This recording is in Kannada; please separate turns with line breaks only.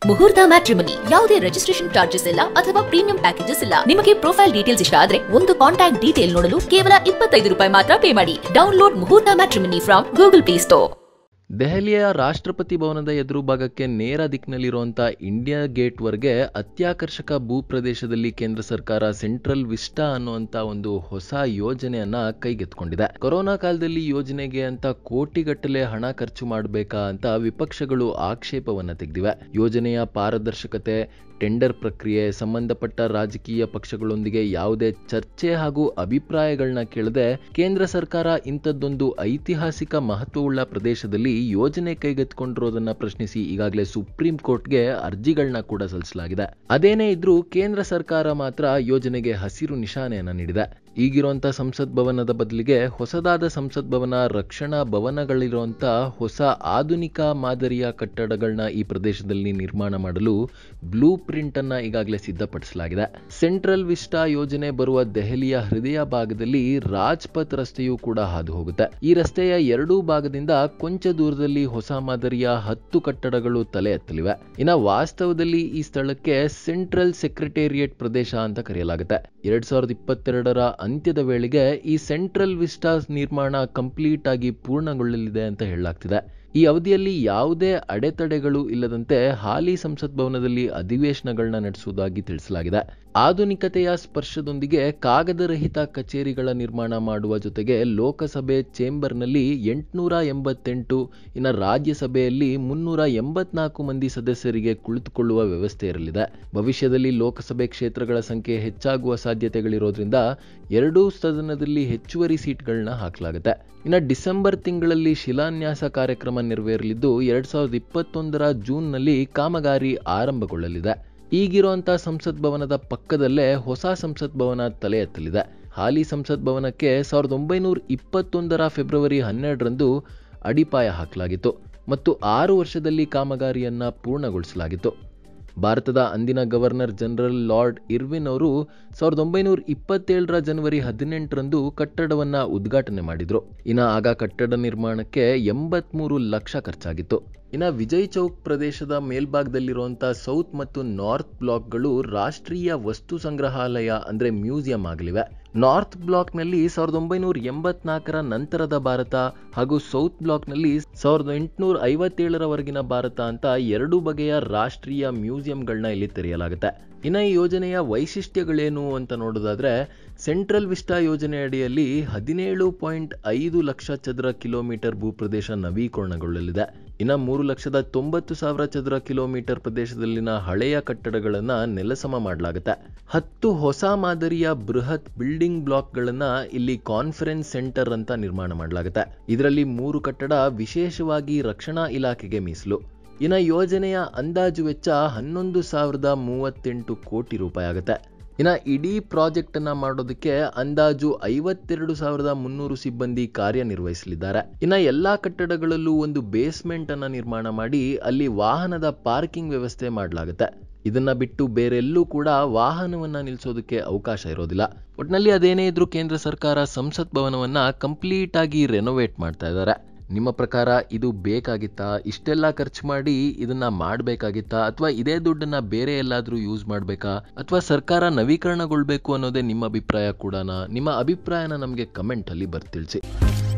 ಮುಹೂರ್ತ ಮ್ಯಾಟ್ರಿಮನಿ ಯಾವುದೇ ರಿಜಿಸ್ಟ್ರೇಷನ್ ಚಾರ್ಜಸ್ ಇಲ್ಲ ಅಥವಾ ಪ್ರೀಮಿಯಂ ಪ್ಯಾಕೇಜಸ್ ಇಲ್ಲ ನಿಮಗೆ ಪ್ರೊಫೈಲ್ ಡೀಟೇಲ್ಸ್ ಇಷ್ಟ ಆದ್ರೆ ಒಂದು ಕಾಂಟ್ಯಾಕ್ಟ್ ಡೀಟೇಲ್ ನೋಡಲು ಕೇವಲ ಇಪ್ಪತ್ತೈದು ರೂಪಾಯಿ ಮಾತ್ರ ಪೇ ಮಾಡಿ download Muhurta matrimony from Google Play Store
ದೆಹಲಿಯ ರಾಷ್ಟ್ರಪತಿ ಭವನದ ಎದುರು ಭಾಗಕ್ಕೆ ನೇರ ದಿಕ್ಕಿನಲ್ಲಿರುವಂಥ ಇಂಡಿಯಾ ಗೇಟ್ವರೆಗೆ ಅತ್ಯಾಕರ್ಷಕ ಭೂಪ್ರದೇಶದಲ್ಲಿ ಕೇಂದ್ರ ಸರ್ಕಾರ ಸೆಂಟ್ರಲ್ ವಿಸ್ಟಾ ಅನ್ನುವಂಥ ಒಂದು ಹೊಸ ಯೋಜನೆಯನ್ನ ಕೈಗೆತ್ಕೊಂಡಿದೆ ಕೊರೋನಾ ಕಾಲದಲ್ಲಿ ಯೋಜನೆಗೆ ಅಂತ ಕೋಟಿಗಟ್ಟಲೆ ಹಣ ಖರ್ಚು ಮಾಡಬೇಕಾ ಅಂತ ವಿಪಕ್ಷಗಳು ಆಕ್ಷೇಪವನ್ನ ತೆಗೆದಿವೆ ಯೋಜನೆಯ ಪಾರದರ್ಶಕತೆ ಟೆಂಡರ್ ಪ್ರಕ್ರಿಯೆ ಸಂಬಂಧಪಟ್ಟ ರಾಜಕೀಯ ಪಕ್ಷಗಳೊಂದಿಗೆ ಯಾವುದೇ ಚರ್ಚೆ ಹಾಗೂ ಅಭಿಪ್ರಾಯಗಳನ್ನ ಕೇಳದೆ ಕೇಂದ್ರ ಸರ್ಕಾರ ಇಂಥದ್ದೊಂದು ಐತಿಹಾಸಿಕ ಮಹತ್ವವುಳ್ಳ ಪ್ರದೇಶದಲ್ಲಿ ಯೋಜನೆ ಕೈಗೆತ್ತಿಕೊಂಡಿರೋದನ್ನ ಪ್ರಶ್ನಿಸಿ ಈಗಾಗಲೇ ಸುಪ್ರೀಂ ಕೋರ್ಟ್ಗೆ ಅರ್ಜಿಗಳನ್ನ ಕೂಡ ಸಲ್ಲಿಸಲಾಗಿದೆ ಅದೇನೇ ಇದ್ರೂ ಕೇಂದ್ರ ಸರ್ಕಾರ ಮಾತ್ರ ಯೋಜನೆಗೆ ಹಸಿರು ನಿಶಾನೆಯನ್ನ ನೀಡಿದೆ ಈಗಿರುವಂತ ಸಂಸತ್ ಭವನದ ಬದಲಿಗೆ ಹೊಸದಾದ ಸಂಸತ್ ಭವನ ರಕ್ಷಣಾ ಭವನಗಳಿರುವಂತ ಹೊಸ ಆಧುನಿಕ ಮಾದರಿಯ ಕಟ್ಟಡಗಳನ್ನ ಈ ಪ್ರದೇಶದಲ್ಲಿ ನಿರ್ಮಾಣ ಮಾಡಲು ಬ್ಲೂ ಪ್ರಿಂಟ್ ಅನ್ನ ಈಗಾಗಲೇ ಸಿದ್ಧಪಡಿಸಲಾಗಿದೆ ಸೆಂಟ್ರಲ್ ವಿಸ್ಟಾ ಯೋಜನೆ ಬರುವ ದೆಹಲಿಯ ಹೃದಯ ಭಾಗದಲ್ಲಿ ರಾಜ್ಪಥ್ ರಸ್ತೆಯೂ ಕೂಡ ಹಾದು ಹೋಗುತ್ತೆ ಈ ರಸ್ತೆಯ ಎರಡೂ ಭಾಗದಿಂದ ಕೊಂಚ ದೂರದಲ್ಲಿ ಹೊಸ ಮಾದರಿಯ ಹತ್ತು ಕಟ್ಟಡಗಳು ತಲೆ ಎತ್ತಲಿವೆ ಇನ್ನ ವಾಸ್ತವದಲ್ಲಿ ಈ ಸ್ಥಳಕ್ಕೆ ಸೆಂಟ್ರಲ್ ಸೆಕ್ರೆಟೇರಿಯೇಟ್ ಪ್ರದೇಶ ಅಂತ ಕರೆಯಲಾಗುತ್ತೆ ಎರಡ್ ಸಾವಿರದ ಇಪ್ಪತ್ತೆರಡರ ಅಂತ್ಯದ ವೇಳೆಗೆ ಈ ಸೆಂಟ್ರಲ್ ವಿಸ್ಟಾಸ್ ನಿರ್ಮಾಣ ಕಂಪ್ಲೀಟ್ ಆಗಿ ಪೂರ್ಣಗೊಳ್ಳಲಿದೆ ಅಂತ ಹೇಳಲಾಗ್ತಿದೆ ಈ ಅವಧಿಯಲ್ಲಿ ಯಾವುದೇ ಅಡೆತಡೆಗಳು ಇಲ್ಲದಂತೆ ಹಾಲಿ ಸಂಸತ್ ಭವನದಲ್ಲಿ ಅಧಿವೇಶನಗಳನ್ನ ನಡೆಸುವುದಾಗಿ ತಿಳಿಸಲಾಗಿದೆ ಆಧುನಿಕತೆಯ ಸ್ಪರ್ಶದೊಂದಿಗೆ ಕಾಗದರಹಿತ ಕಚೇರಿಗಳ ನಿರ್ಮಾಣ ಮಾಡುವ ಜೊತೆಗೆ ಲೋಕಸಭೆ ಚೇಂಬರ್ನಲ್ಲಿ ಎಂಟುನೂರ ಎಂಬತ್ತೆಂಟು ಇನ್ನು ರಾಜ್ಯಸಭೆಯಲ್ಲಿ ಮುನ್ನೂರ ಎಂಬತ್ನಾಲ್ಕು ಮಂದಿ ಸದಸ್ಯರಿಗೆ ಕುಳಿತುಕೊಳ್ಳುವ ವ್ಯವಸ್ಥೆ ಇರಲಿದೆ ಭವಿಷ್ಯದಲ್ಲಿ ಲೋಕಸಭೆ ಕ್ಷೇತ್ರಗಳ ಸಂಖ್ಯೆ ಹೆಚ್ಚಾಗುವ ಸಾಧ್ಯತೆಗಳಿರೋದ್ರಿಂದ ಎರಡೂ ಸದನದಲ್ಲಿ ಹೆಚ್ಚುವರಿ ಸೀಟ್ಗಳನ್ನ ಹಾಕಲಾಗುತ್ತೆ ಇನ್ನು ಡಿಸೆಂಬರ್ ತಿಂಗಳಲ್ಲಿ ಶಿಲಾನ್ಯಾಸ ಕಾರ್ಯಕ್ರಮ ನೆರವೇರಲಿದ್ದು ಎರಡ್ ಸಾವಿರದ ಇಪ್ಪತ್ತೊಂದರ ಜೂನ್ನಲ್ಲಿ ಕಾಮಗಾರಿ ಆರಂಭಗೊಳ್ಳಲಿದೆ ಈಗಿರುವಂಥ ಸಂಸತ್ ಭವನದ ಪಕ್ಕದಲ್ಲೇ ಹೊಸ ಸಂಸತ್ ಭವನ ತಲೆ ಎತ್ತಲಿದೆ ಹಾಲಿ ಸಂಸತ್ ಭವನಕ್ಕೆ ಸಾವಿರದ ಒಂಬೈನೂರ ಇಪ್ಪತ್ತೊಂದರ ಫೆಬ್ರವರಿ ಹನ್ನೆರಡರಂದು ಅಡಿಪಾಯ ಹಾಕಲಾಗಿತ್ತು ಮತ್ತು ಆರು ವರ್ಷದಲ್ಲಿ ಕಾಮಗಾರಿಯನ್ನ ಪೂರ್ಣಗೊಳಿಸಲಾಗಿತ್ತು ಭಾರತದ ಅಂದಿನ ಗವರ್ನರ್ ಜನರಲ್ ಲಾರ್ಡ್ ಇರ್ವಿನ್ ಅವರು ಸಾವಿರದ ಒಂಬೈನೂರ ಇಪ್ಪತ್ತೇಳರ ಜನವರಿ ಹದಿನೆಂಟರಂದು ಕಟ್ಟಡವನ್ನ ಉದ್ಘಾಟನೆ ಮಾಡಿದ್ರು ಇನ್ನ ಆಗ ಕಟ್ಟಡ ನಿರ್ಮಾಣಕ್ಕೆ ಎಂಬತ್ಮೂರು ಲಕ್ಷ ಖರ್ಚಾಗಿತ್ತು ಇನ್ನ ವಿಜಯ್ ಚೌಕ್ ಪ್ರದೇಶದ ಮೇಲ್ಭಾಗದಲ್ಲಿರುವಂತಹ ಸೌತ್ ಮತ್ತು ನಾರ್ತ್ ಬ್ಲಾಕ್ಗಳು ರಾಷ್ಟ್ರೀಯ ವಸ್ತು ಸಂಗ್ರಹಾಲಯ ಅಂದ್ರೆ ಮ್ಯೂಸಿಯಂ ಆಗಲಿವೆ ನಾರ್ತ್ ಬ್ಲಾಕ್ನಲ್ಲಿ ಸಾವಿರದ ಒಂಬೈನೂರ ಎಂಬತ್ನಾಲ್ಕರ ನಂತರದ ಭಾರತ ಹಾಗೂ ಸೌತ್ ಬ್ಲಾಕ್ನಲ್ಲಿ ಸಾವಿರದ ಎಂಟುನೂರ ಐವತ್ತೇಳರವರೆಗಿನ ಭಾರತ ಅಂತ ಎರಡು ಬಗೆಯ ರಾಷ್ಟ್ರೀಯ ಮ್ಯೂಸಿಯಂಗಳನ್ನ ಇಲ್ಲಿ ತೆರೆಯಲಾಗುತ್ತೆ ಇನ್ನು ಈ ಯೋಜನೆಯ ವೈಶಿಷ್ಟ್ಯಗಳೇನು ಅಂತ ನೋಡೋದಾದ್ರೆ ಸೆಂಟ್ರಲ್ ವಿಸ್ಟಾ ಯೋಜನೆ ಅಡಿಯಲ್ಲಿ ಹದಿನೇಳು ಪಾಯಿಂಟ್ ಐದು ಲಕ್ಷ ಚದರ ಕಿಲೋಮೀಟರ್ ಭೂಪ್ರದೇಶ ನವೀಕರಣಗೊಳ್ಳಲಿದೆ ಇನ್ನು ಮೂರು ಲಕ್ಷದ ತೊಂಬತ್ತು ಸಾವಿರ ಚದರ ಕಿಲೋಮೀಟರ್ ಪ್ರದೇಶದಲ್ಲಿನ ಹಳೆಯ ಕಟ್ಟಡಗಳನ್ನ ನೆಲಸಮ ಮಾಡಲಾಗುತ್ತೆ ಹತ್ತು ಹೊಸ ಮಾದರಿಯ ಬೃಹತ್ ಬಿಲ್ಡಿಂಗ್ ಬ್ಲಾಕ್ಗಳನ್ನ ಇಲ್ಲಿ ಕಾನ್ಫರೆನ್ಸ್ ಸೆಂಟರ್ ಅಂತ ನಿರ್ಮಾಣ ಮಾಡಲಾಗುತ್ತೆ ಇದರಲ್ಲಿ ಮೂರು ಕಟ್ಟಡ ವಿಶೇಷವಾಗಿ ರಕ್ಷಣಾ ಇಲಾಖೆಗೆ ಮೀಸಲು ಇನ್ನು ಯೋಜನೆಯ ಅಂದಾಜು ವೆಚ್ಚ ಹನ್ನೊಂದು ಸಾವಿರದ ಮೂವತ್ತೆಂಟು ಕೋಟಿ ರೂಪಾಯಿ ಆಗುತ್ತೆ ಇನ್ನು ಇಡೀ ಪ್ರಾಜೆಕ್ಟ್ ಅನ್ನ ಮಾಡೋದಕ್ಕೆ ಅಂದಾಜು ಐವತ್ತೆರಡು ಸಾವಿರದ ಮುನ್ನೂರು ಸಿಬ್ಬಂದಿ ಕಾರ್ಯನಿರ್ವಹಿಸಲಿದ್ದಾರೆ ಇನ್ನು ಎಲ್ಲಾ ಕಟ್ಟಡಗಳಲ್ಲೂ ಒಂದು ಬೇಸ್ಮೆಂಟ್ ಅನ್ನ ನಿರ್ಮಾಣ ಮಾಡಿ ಅಲ್ಲಿ ವಾಹನದ ಪಾರ್ಕಿಂಗ್ ವ್ಯವಸ್ಥೆ ಮಾಡಲಾಗುತ್ತೆ ಇದನ್ನ ಬಿಟ್ಟು ಬೇರೆಲ್ಲೂ ಕೂಡ ವಾಹನವನ್ನ ನಿಲ್ಲಿಸೋದಕ್ಕೆ ಅವಕಾಶ ಇರೋದಿಲ್ಲ ಒಟ್ನಲ್ಲಿ ಅದೇನೇ ಇದ್ರೂ ಕೇಂದ್ರ ಸರ್ಕಾರ ಸಂಸತ್ ಭವನವನ್ನ ಕಂಪ್ಲೀಟ್ ಆಗಿ ರೆನೋವೇಟ್ ಮಾಡ್ತಾ ಇದ್ದಾರೆ ನಿಮ್ಮ ಪ್ರಕಾರ ಇದು ಬೇಕಾಗಿತ್ತಾ ಇಷ್ಟೆಲ್ಲ ಖರ್ಚು ಮಾಡಿ ಇದನ್ನ ಮಾಡಬೇಕಾಗಿತ್ತಾ ಅಥವಾ ಇದೇ ದುಡ್ಡನ್ನ ಬೇರೆ ಎಲ್ಲಾದ್ರೂ ಯೂಸ್ ಮಾಡಬೇಕಾ ಅಥವಾ ಸರ್ಕಾರ ನವೀಕರಣಗೊಳ್ಬೇಕು ಅನ್ನೋದೇ ನಿಮ್ಮ ಅಭಿಪ್ರಾಯ ಕೂಡ ನಿಮ್ಮ ಅಭಿಪ್ರಾಯನ ನಮಗೆ ಕಮೆಂಟ್ ಅಲ್ಲಿ ಬರ್ತಿಳ್ಸಿ